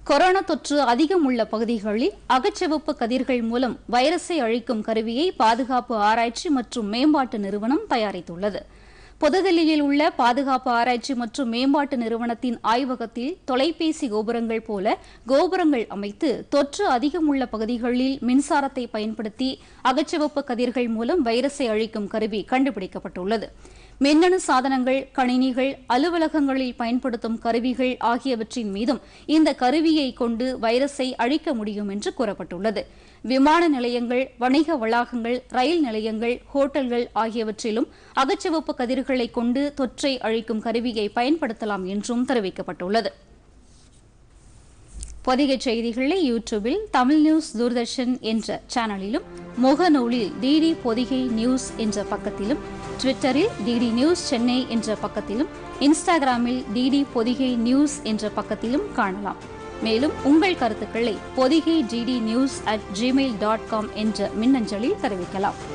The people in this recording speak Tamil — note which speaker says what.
Speaker 1: கொரோனா தொற்று அதிகம் உள்ள பகுதிகளில் அகச்சிவப்பு கதிர்கள் மூலம் வைரஸை அழிக்கும் கருவியை பாதுகாப்பு ஆராய்ச்சி மற்றும் மேம்பாட்டு நிறுவனம் தயாரித்துள்ளது புதுதில்லியில் உள்ள பாதுகாப்பு ஆராய்ச்சி மற்றும் மேம்பாட்டு நிறுவனத்தின் ஆய்வகத்தில் தொலைபேசி கோபுரங்கள் போல கோபுரங்கள் அமைத்து தொற்று அதிகம் உள்ள பகுதிகளில் மின்சாரத்தை பயன்படுத்தி அகச்சிவப்பு கதிர்கள் மூலம் வைரஸை அழிக்கும் கருவி கண்டுபிடிக்கப்பட்டுள்ளது மின்னணு சாதனங்கள் கணினிகள் அலுவலகங்களில் பயன்படுத்தும் கருவிகள் ஆகியவற்றின் மீதும் இந்த கருவியை கொண்டு வைரஸை அழிக்க முடியும் என்று கூறப்பட்டுள்ளது விமான நிலையங்கள் வணிக வளாகங்கள் ரயில் நிலையங்கள் ஹோட்டல்கள் ஆகியவற்றிலும் அகச்சிவப்பு கதிர்களை கொண்டு தொற்றை அழிக்கும் கருவியை பயன்படுத்தலாம் என்றும் தெரிவிக்கப்பட்டுள்ளது பொதிகை செய்திகளை யூடியூபில் தமிழ் நியூஸ் தூர்தர்ஷன் என்ற சேனலிலும் முகநூலில் டிடி பொதிகை நியூஸ் என்ற பக்கத்திலும் ட்விட்டரில் டிடி நியூஸ் சென்னை என்ற பக்கத்திலும் இன்ஸ்டாகிராமில் டிடி பொதிகை நியூஸ் என்ற பக்கத்திலும் காணலாம் மேலும் உங்கள் கருத்துக்களை Podhigai DD news at Gmail dot com என்ற மின்னஞ்சலில் தெரிவிக்கலாம்